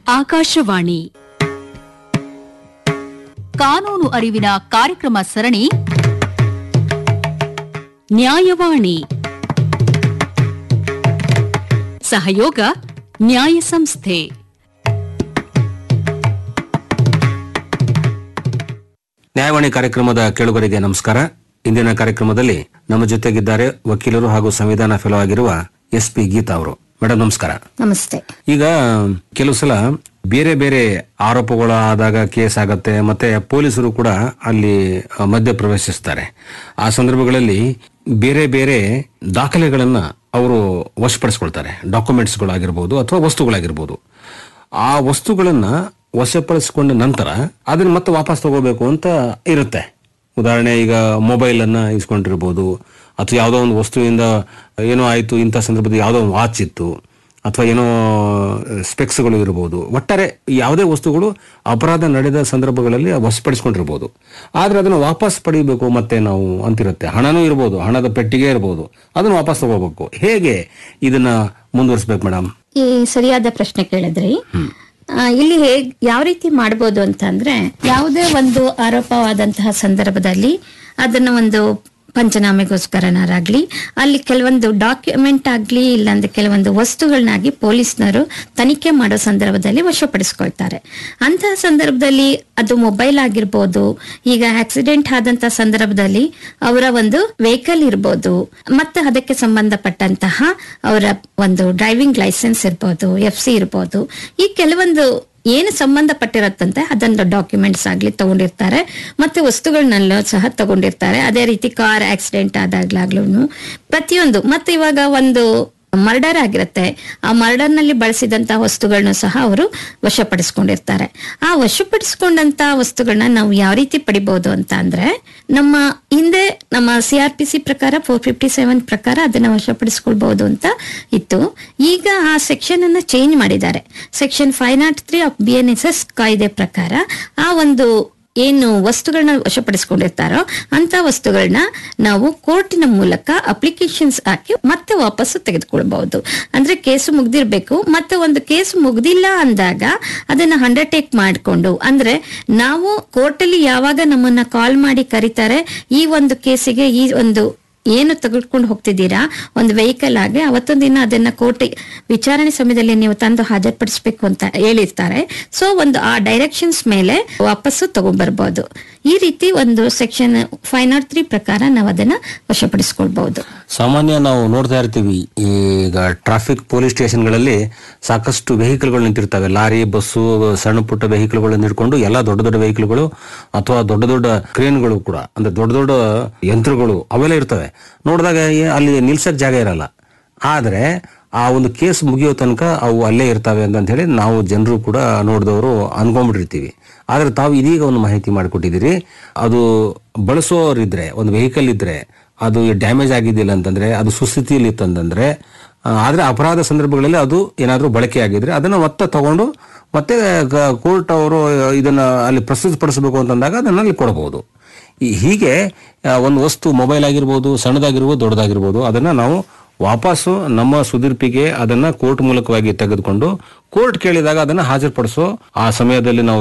ಆಕಾಶವಾಣಿ ಕಾನೂನು ಅರಿವಿನ ಕಾರ್ಯಕ್ರಮ ಸರಣಿ ನ್ಯಾಯವಾಣಿ ಸಹಯೋಗ ನ್ಯಾಯ ಸಂಸ್ಥೆ ನ್ಯಾಯವಾಣಿ ಕಾರ್ಯಕ್ರಮದ ಕೇಳುಗರಿಗೆ ನಮಸ್ಕಾರ ಇಂದಿನ ಕಾರ್ಯಕ್ರಮದಲ್ಲಿ ನಮ್ಮ ಜೊತೆಗಿದ್ದಾರೆ ವಕೀಲರು ಹಾಗೂ ಸಂವಿಧಾನ ಫೆಲೋ ಆಗಿರುವ ಎಸ್ ಪಿ ಗೀತಾ ಅವರು ಮೇಡಮ್ ನಮಸ್ಕಾರ ನಮಸ್ತೆ ಈಗ ಕೆಲವು ಸಲ ಬೇರೆ ಬೇರೆ ಆರೋಪಗಳಾದಾಗ ಕೇಸ್ ಆಗತ್ತೆ ಮತ್ತೆ ಪೊಲೀಸರು ಕೂಡ ಅಲ್ಲಿ ಅ, ಮಧ್ಯ ಪ್ರವೇಶಿಸ್ತಾರೆ ಆ ಸಂದರ್ಭಗಳಲ್ಲಿ ಬೇರೆ ಬೇರೆ ದಾಖಲೆಗಳನ್ನ ಅವರು ವಶಪಡಿಸ್ಕೊಳ್ತಾರೆ ಡಾಕ್ಯುಮೆಂಟ್ಸ್ಗಳಾಗಿರ್ಬೋದು ಅಥವಾ ವಸ್ತುಗಳಾಗಿರ್ಬೋದು ಆ ವಸ್ತುಗಳನ್ನ ವಶಪಡಿಸಿಕೊಂಡ ನಂತರ ಅದನ್ನ ಮತ್ತೆ ವಾಪಸ್ ತಗೋಬೇಕು ಅಂತ ಇರುತ್ತೆ ಉದಾಹರಣೆ ಈಗ ಮೊಬೈಲ್ ಅನ್ನ ಇಸ್ಕೊಂಡಿರ್ಬೋದು ಅಥವಾ ಯಾವುದೋ ಒಂದು ವಸ್ತುವಿಂದ ಏನೋ ಆಯ್ತು ಇಂಥ ಸಂದರ್ಭದಲ್ಲಿ ಯಾವುದೋ ಒಂದು ವಾಚ್ ಇತ್ತು ಅಥವಾ ಏನೋ ಸ್ಪೆಕ್ಸ್ಗಳು ಇರ್ಬೋದು ಒಟ್ಟಾರೆ ಯಾವುದೇ ವಸ್ತುಗಳು ಅಪರಾಧ ನಡೆದ ಸಂದರ್ಭಗಳಲ್ಲಿ ವಶಪಡಿಸ್ಕೊಂಡಿರ್ಬೋದು ಆದ್ರೆ ಅದನ್ನು ವಾಪಸ್ ಪಡಿಬೇಕು ಮತ್ತೆ ನಾವು ಅಂತಿರುತ್ತೆ ಹಣನೂ ಇರ್ಬೋದು ಹಣದ ಪೆಟ್ಟಿಗೆ ಇರ್ಬೋದು ಅದನ್ನು ವಾಪಸ್ ತಗೋಬೇಕು ಹೇಗೆ ಇದನ್ನ ಮುಂದುವರಿಸ್ಬೇಕು ಮೇಡಮ್ ಈ ಸರಿಯಾದ ಪ್ರಶ್ನೆ ಕೇಳಿದ್ರಿ ಆ, ಇಲ್ಲಿ ಹೇಗ್ ಯಾವ ರೀತಿ ಮಾಡ್ಬೋದು ಅಂತ ಅಂದ್ರೆ ಯಾವುದೇ ಒಂದು ಆರೋಪವಾದಂತಹ ಸಂದರ್ಭದಲ್ಲಿ ಅದನ್ನ ಒಂದು ಪಂಚನಾಮೆಗೋಸ್ಕರನಾರಾಗ್ಲಿ ಅಲ್ಲಿ ಕೆಲವೊಂದು ಡಾಕ್ಯುಮೆಂಟ್ ಆಗ್ಲಿ ಇಲ್ಲಾಂದ್ರೆ ಕೆಲವೊಂದು ವಸ್ತುಗಳನ್ನಾಗಿ ಪೊಲೀಸ್ನರು ತನಿಖೆ ಮಾಡೋ ಸಂದರ್ಭದಲ್ಲಿ ವಶಪಡಿಸ್ಕೊಳ್ತಾರೆ ಅಂತಹ ಸಂದರ್ಭದಲ್ಲಿ ಅದು ಮೊಬೈಲ್ ಆಗಿರ್ಬೋದು ಈಗ ಆಕ್ಸಿಡೆಂಟ್ ಆದಂತಹ ಸಂದರ್ಭದಲ್ಲಿ ಅವರ ಒಂದು ವೆಹಿಕಲ್ ಇರ್ಬೋದು ಮತ್ತೆ ಅದಕ್ಕೆ ಸಂಬಂಧಪಟ್ಟಂತಹ ಅವರ ಒಂದು ಡ್ರೈವಿಂಗ್ ಲೈಸೆನ್ಸ್ ಇರ್ಬೋದು ಎಫ್ ಸಿ ಇರ್ಬೋದು ಈ ಕೆಲವೊಂದು ಏನು ಸಂಬಂಧಪಟ್ಟಿರತ್ತಂತೆ ಅದನ್ನ ಡಾಕ್ಯುಮೆಂಟ್ಸ್ ಆಗ್ಲಿ ತಗೊಂಡಿರ್ತಾರೆ ಮತ್ತೆ ವಸ್ತುಗಳನ್ನೆಲ್ಲ ಸಹ ತಗೊಂಡಿರ್ತಾರೆ ಅದೇ ರೀತಿ ಕಾರ್ ಆಕ್ಸಿಡೆಂಟ್ ಆದಾಗ್ಲಾಗ್ಲೂ ಪ್ರತಿಯೊಂದು ಮತ್ತೆ ಇವಾಗ ಒಂದು ಮರ್ಡರ್ ಆಗಿರುತ್ತೆ ಆ ಮರ್ಡರ್ ನಲ್ಲಿ ಬಳಸಿದಂತ ವಸ್ತುಗಳನ್ನ ಸಹ ಅವರು ವಶಪಡಿಸ್ಕೊಂಡಿರ್ತಾರೆ ಆ ವಶಪಡಿಸ್ಕೊಂಡಂತ ವಸ್ತುಗಳನ್ನ ನಾವು ಯಾವ ರೀತಿ ಪಡಿಬಹುದು ಅಂತ ಅಂದ್ರೆ ನಮ್ಮ ಹಿಂದೆ ನಮ್ಮ ಸಿ ಆರ್ ಪಿ ಸಿ ಪ್ರಕಾರ ಫೋರ್ ಫಿಫ್ಟಿ ಸೆವೆನ್ ಪ್ರಕಾರ ಅದನ್ನ ವಶಪಡಿಸ್ಕೊಳ್ಬಹುದು ಅಂತ ಇತ್ತು ಈಗ ಆ ಸೆಕ್ಷನ್ ಅನ್ನ ಚೇಂಜ್ ಮಾಡಿದ್ದಾರೆ section five naught three of B N S S ಕಾಯ್ದೆ ಪ್ರಕಾರ ಆ ಒಂದು ಏನು ವಸ್ತುಗಳನ್ನ ವಶಪಡಿಸ್ಕೊಂಡಿರ್ತಾರೋ ಅಂತ ವಸ್ತುಗಳನ್ನ ನಾವು ಕೋರ್ಟಿನ ಮೂಲಕ ಅಪ್ಲಿಕೇಶನ್ಸ್ ಹಾಕಿ ಮತ್ತೆ ವಾಪಸ್ಸು ತೆಗೆದುಕೊಳ್ಬಹುದು ಅಂದ್ರೆ ಕೇಸು ಮುಗ್ದಿರ್ಬೇಕು ಮತ್ತೆ ಒಂದು ಕೇಸು ಮುಗ್ದಿಲ್ಲ ಅಂದಾಗ ಅದನ್ನ ಅಂಡರ್ಟೇಕ್ ಮಾಡಿಕೊಂಡು ಅಂದ್ರೆ ನಾವು ಕೋರ್ಟಲ್ಲಿ ಯಾವಾಗ ನಮ್ಮನ್ನ ಕಾಲ್ ಮಾಡಿ ಕರೀತಾರೆ ಈ ಒಂದು ಕೇಸಿಗೆ ಈ ಒಂದು ಏನು ತೆಗೆದುಕೊಂಡು ಹೋಗ್ತಿದ್ದೀರಾ ಒಂದು ವೆಹಿಕಲ್ ಆಗಿ ಅವತ್ತೊಂದು ದಿನ ಅದನ್ನ ಕೋರ್ಟ್ ವಿಚಾರಣೆ ಸಮಯದಲ್ಲಿ ನೀವು ತಂದು ಹಾಜರುಪಡಿಸಬೇಕು ಅಂತ ಹೇಳಿರ್ತಾರೆ ಸೊ ಒಂದು ಆ ಡೈರೆಕ್ಷನ್ಸ್ ಮೇಲೆ ವಾಪಸ್ಸು ತಗೊಂಡ್ಬರ್ಬೋದು ಈ ರೀತಿ ಒಂದು ಸೆಕ್ಷನ್ ಫೈವ್ ನಾಟ್ ತ್ರೀ ಪ್ರಕಾರ ನಾವು ಅದನ್ನ ವಶಪಡಿಸ್ಕೊಳ್ಬಹುದು ಸಾಮಾನ್ಯ ನಾವು ನೋಡ್ತಾ ಇರ್ತೀವಿ ಈಗ ಟ್ರಾಫಿಕ್ ಪೊಲೀಸ್ ಸ್ಟೇಷನ್ಗಳಲ್ಲಿ ಸಾಕಷ್ಟು ವೆಹಿಕಲ್ಗಳು ನಿಂತಿರ್ತವೆ ಲಾರಿ ಬಸ್ಸು ಸಣ್ಣ ಪುಟ್ಟ ವೆಹಿಕಲ್ಗಳು ನಿಂತ್ಕೊಂಡು ಎಲ್ಲ ದೊಡ್ಡ ದೊಡ್ಡ ವೆಹಿಕಲ್ಗಳು ಅಥವಾ ದೊಡ್ಡ ದೊಡ್ಡ ಕ್ರೇನ್ಗಳು ಕೂಡ ಅಂದ್ರೆ ದೊಡ್ಡ ದೊಡ್ಡ ಯಂತ್ರಗಳು ಅವೆಲ್ಲ ಇರ್ತವೆ ನೋಡಿದಾಗ ಏ- ಅಲ್ಲಿ ನಿಲ್ಸಕ್ ಜಾಗ ಇರಲ್ಲ ಆದ್ರೆ ಆ ಒಂದು ಕೇಸ್ ಮುಗಿಯೋ ತನಕ ಅವು ಅಲ್ಲೇ ಇರ್ತವೆ ಅಂತ ಹೇಳಿ ನಾವು ಜನರು ಕೂಡ ನೋಡಿದವರು ಅನ್ಕೊಂಡ್ಬಿಟ್ಟಿರ್ತೀವಿ ಆದ್ರೆ ತಾವು ಇದೀಗ ಒಂದು ಮಾಹಿತಿ ಮಾಡಿಕೊಟ್ಟಿದ್ದೀರಿ ಅದು ಬಳಸೋರಿದ್ರೆ ಒಂದು ವೆಹಿಕಲ್ ಇದ್ರೆ ಅದು ಡ್ಯಾಮೇಜ್ ಆಗಿದ್ದಿಲ್ಲ ಅಂತಂದ್ರೆ ಅದು ಸುಸ್ಥಿತಿಯಲ್ಲಿ ಇತ್ತಂತಂದ್ರೆ ಆ, ಆದ್ರೆ ಅಪರಾಧ ಸಂದರ್ಭಗಳಲ್ಲಿ ಅದು ಏನಾದರೂ ಬಳಕೆ ಆಗಿದ್ರೆ ಅದನ್ನ ಮತ್ತೆ ತಗೊಂಡು ಮತ್ತೆ ಕೋರ್ಟ್ ಅವರು ಇದನ್ನ ಅಲ್ಲಿ ಪ್ರಸ್ತುತಪಡಿಸಬೇಕು ಅಂತಂದಾಗ ಅದನ್ನ ಅಲ್ಲಿ ಕೊಡಬಹುದು ಈ ಹೀಗೆ ಆ, ಒಂದು ವಸ್ತು ಮೊಬೈಲ್ ಆಗಿರ್ಬೋದು ಸಣ್ಣದಾಗಿರ್ಬೋದು ದೊಡ್ಡದಾಗಿರ್ಬೋದು ಅದನ್ನ ನಾವು ವಾಪಸ್ಸು ನಮ್ಮ ಸುದೀರ್ಪಿಗೆ ಅದನ್ನ ಕೋರ್ಟ್ ಮೂಲಕವಾಗಿ ತೆಗೆದುಕೊಂಡು ಕೋರ್ಟ್ ಕೇಳಿದಾಗ ಅದನ್ನ ಹಾಜರುಪಡಿಸೋ ಆ ಸಮಯದಲ್ಲಿ ನಾವು